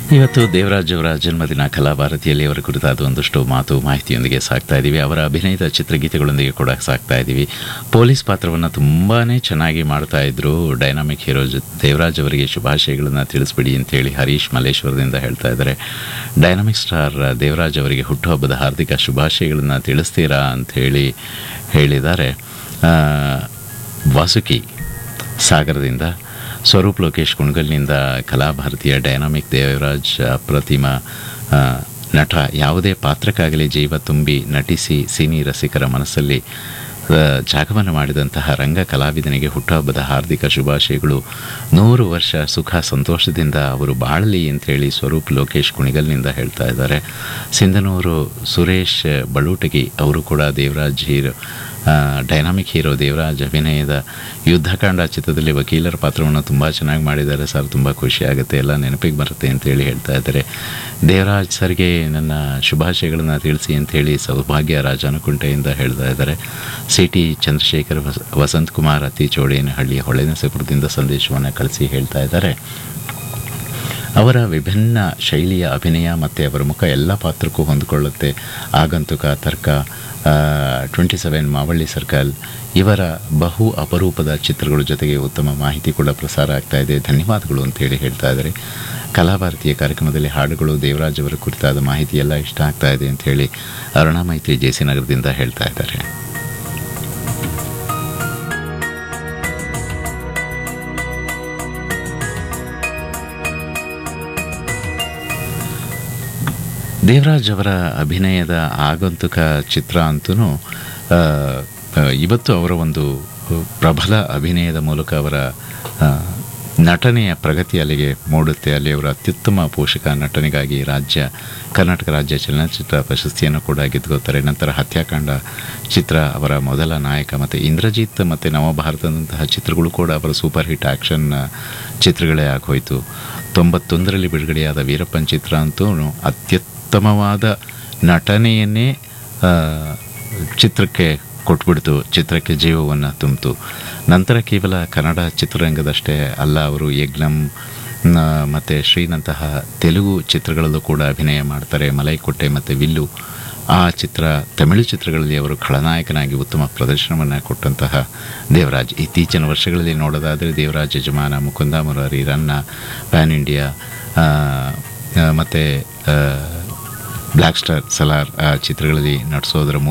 ಇವತ್ತು ದೇವರಾಜ್ ಅವರ ಜನ್ಮದಿನ ಕಲಾಭಾರತಿಯಲ್ಲಿ ಅವರ ಕುರಿತಾದ ಒಂದಷ್ಟು ಮಾತು ಮಾಹಿತಿಯೊಂದಿಗೆ ಸಾಕ್ತಾ ಇದ್ದೀವಿ ಅವರ ಅಭಿನಯದ ಚಿತ್ರಗೀತೆಗಳೊಂದಿಗೆ ಕೂಡ ಸಾಕ್ತಾ ಇದ್ದೀವಿ ಪೊಲೀಸ್ ಪಾತ್ರವನ್ನು ತುಂಬಾ ಚೆನ್ನಾಗಿ ಮಾಡ್ತಾ ಇದ್ರು ಡೈನಾಮಿಕ್ ಹೀರೋ ಜ- ದೇವರಾಜ್ ಅವರಿಗೆ ಶುಭಾಶಯಗಳನ್ನು ತಿಳಿಸ್ಬಿಡಿ ಅಂತೇಳಿ ಹರೀಶ್ ಮಲ್ಲೇಶ್ವರದಿಂದ ಹೇಳ್ತಾ ಇದ್ದಾರೆ ಡೈನಾಮಿಕ್ ಸ್ಟಾರ್ ದೇವರಾಜ್ ಅವರಿಗೆ ಹುಟ್ಟುಹಬ್ಬದ ಹಾರ್ದಿಕ ಶುಭಾಶಯಗಳನ್ನು ತಿಳಿಸ್ತೀರಾ ಅಂಥೇಳಿ ಹೇಳಿದ್ದಾರೆ ಆ, ವಾಸುಕಿ ಸಾಗರದಿಂದ ಸ್ವರೂಪ್ ಲೋಕೇಶ್ ಕುಣಗಲ್ನಿಂದ ಕಲಾಭಾರತಿಯ ಡೈನಾಮಿಕ್ ದೇವರಾಜ್ ಅಪ್ರತಿಮ ಆ, ನಟ ಯಾವುದೇ ಪಾತ್ರಕ್ಕಾಗಲಿ ಜೀವ ತುಂಬಿ ನಟಿಸಿ ಸಿನಿ ರಸಿಕರ ಮನಸ್ಸಲ್ಲಿ ಆ, ಜಾಗವನ್ನು ಮಾಡಿದಂತಹ ರಂಗ ಕಲಾವಿದನಿಗೆ ಹುಟ್ಟುಹಬ್ಬದ ಹಾರ್ದಿಕ ಶುಭಾಶಯಗಳು ನೂರು ವರ್ಷ ಸುಖ ಸಂತೋಷದಿಂದ ಅವರು ಬಾಳಲಿ ಅಂಥೇಳಿ ಸ್ವರೂಪ್ ಲೋಕೇಶ್ ಕುಣಿಗಲ್ನಿಂದ ಹೇಳ್ತಾ ಇದ್ದಾರೆ ಸಿಂಧನೂರು ಸುರೇಶ್ ಬಳುಟಗಿ ಅವರು ಕೂಡ ದೇವರಾಜ್ ಹೀರೋ ಆ, ಡೈನಾಮಿಕ್ ಹೀರೋ ದೇವರಾಜ್ ಅಭಿನಯದ ಯುದ್ಧಕಾಂಡ ಚಿತ್ರದಲ್ಲಿ ವಕೀಲರ ಪಾತ್ರವನ್ನು ತುಂಬ ಚೆನ್ನಾಗಿ ಮಾಡಿದ್ದಾರೆ ಸರ್ ತುಂಬ ಖುಷಿ ಆಗುತ್ತೆ ಎಲ್ಲ ನೆನಪಿಗೆ ಬರುತ್ತೆ ಅಂತೇಳಿ ಹೇಳ್ತಾ ಇದ್ದಾರೆ ದೇವರಾಜ್ ಸರ್ಗೆ ನನ್ನ ಶುಭಾಶಯಗಳನ್ನು ತಿಳಿಸಿ ಅಂತೇಳಿ ಸೌಭಾಗ್ಯ ರಾಜಾನುಕುಂಟೆಯಿಂದ ಹೇಳ್ತಾ ಇದ್ದಾರೆ ಸಿ ಟಿ ಚಂದ್ರಶೇಖರ್ ವಸ ವಸಂತ್ ಕುಮಾರ್ ಅತಿ ಚೌಡೇನಹಳ್ಳಿ ಹೊಳೆನಸಪುರದಿಂದ ಸಂದೇಶವನ್ನು ಕಳಿಸಿ ಹೇಳ್ತಾ ಇದ್ದಾರೆ ಅವರ ವಿಭಿನ್ನ ಶೈಲಿಯ ಅಭಿನಯ ಮತ್ತು ಅವರ ಮುಖ ಎಲ್ಲ ಪಾತ್ರಕ್ಕೂ ಹೊಂದಿಕೊಳ್ಳುತ್ತೆ ಆಗಂತುಕ ತರ್ಕ ಟ್ವೆಂಟಿ ಸೆವೆನ್ ಮಾವಳ್ಳಿ ಸರ್ಕಲ್ ಇವರ ಬಹು ಅಪರೂಪದ ಚಿತ್ರಗಳ ಜೊತೆಗೆ ಉತ್ತಮ ಮಾಹಿತಿ ಕೂಡ ಪ್ರಸಾರ ಆಗ್ತಾ ಇದೆ ಧನ್ಯವಾದಗಳು ಅಂತೇಳಿ ಹೇಳ್ತಾ ಇದ್ದಾರೆ ಕಲಾಭಾರತಿಯ ಕಾರ್ಯಕ್ರಮದಲ್ಲಿ ಹಾಡುಗಳು ದೇವರಾಜ್ ಅವರ ಕುರಿತಾದ ಮಾಹಿತಿ ಎಲ್ಲ ಇಷ್ಟ ಆಗ್ತಾ ಇದೆ ಅಂತೇಳಿ ಅರುಣಾ ಮೈತ್ರಿ ಜೆ ಸಿ ನಗರದಿಂದ ಹೇಳ್ತಾ ಇದ್ದಾರೆ ದೇವರಾಜ್ ಅವರ ಅಭಿನಯದ ಆಗಂತುಕ ಚಿತ್ರ ಅಂತೂ ಇವತ್ತು ಅವರ ಒಂದು ಪ್ರಬಲ ಅಭಿನಯದ ಮೂಲಕ ಅವರ ಆ, ನಟನೆಯ ಪ್ರಗತಿ ಅಲ್ಲಿಗೆ ಮೂಡುತ್ತೆ ಅಲ್ಲಿ ಅವರ ಅತ್ಯುತ್ತಮ ಪೋಷಕ ನಟನೆಗಾಗಿ ರಾಜ್ಯ ಕರ್ನಾಟಕ ರಾಜ್ಯ ಚಲನಚಿತ್ರ ಪ್ರಶಸ್ತಿಯನ್ನು ಕೂಡ ಗೆದ್ದುಕೋತಾರೆ ನಂತರ ಹತ್ಯಾಕಾಂಡ ಚಿತ್ರ ಅವರ ಮೊದಲ ನಾಯಕ ಮತ್ತು ಇಂದ್ರಜಿತ್ ಮತ್ತು ನವಭಾರತದಂತಹ ಚಿತ್ರಗಳು ಕೂಡ ಅವರ ಸೂಪರ್ ಹಿಟ್ ಆ್ಯಕ್ಷನ್ ಚಿತ್ರಗಳೇ ಆಗೋಯ್ತು ತೊಂಬತ್ತೊಂದರಲ್ಲಿ ಬಿಡುಗಡೆಯಾದ ವೀರಪ್ಪನ್ ಚಿತ್ರ ಅಂತೂ ಅತ್ಯುತ್ತಮವಾದ ನಟನೆಯನ್ನೇ ಆ, ಚಿತ್ರಕ್ಕೆ ಕೊಟ್ಬಿಡ್ತು ಚಿತ್ರಕ್ಕೆ ಜೀವವನ್ನು ತುಂಬಿತು ನಂತರ ಕೇವಲ ಕನ್ನಡ ಚಿತ್ರರಂಗದಷ್ಟೇ ಅಲ್ಲ ಅವರು ಯಜ್ಞಂ ಮತ್ತು ಶ್ರೀನಂತಹ ತೆಲುಗು ಚಿತ್ರಗಳಲ್ಲೂ ಕೂಡ ಅಭಿನಯ ಮಾಡ್ತಾರೆ ಮಲೈಕೊಟ್ಟೆ ಮತ್ತು ವಿಲ್ಲು ಆ ಚಿತ್ರ ತಮಿಳು ಚಿತ್ರಗಳಲ್ಲಿ ಅವರು ಖಳನಾಯಕನಾಗಿ ಉತ್ತಮ ಪ್ರದರ್ಶನವನ್ನು ಕೊಟ್ಟಂತಹ ದೇವರಾಜ್ ಇತ್ತೀಚಿನ ವರ್ಷಗಳಲ್ಲಿ ನೋಡೋದಾದರೆ ದೇವರಾಜ್ ಯಜಮಾನ ಮುಕುಂದ ಮುರಾರಿ ರನ್ನ ಪ್ಯಾನ್ ಇಂಡಿಯಾ ಮತ್ತು ಬ್ಲ್ಯಾಕ್ ಸ್ಟಾರ್ ಸಲಾರ್ ಆ ಚಿತ್ರಗಳಲ್ಲಿ ನಟಿಸೋದರ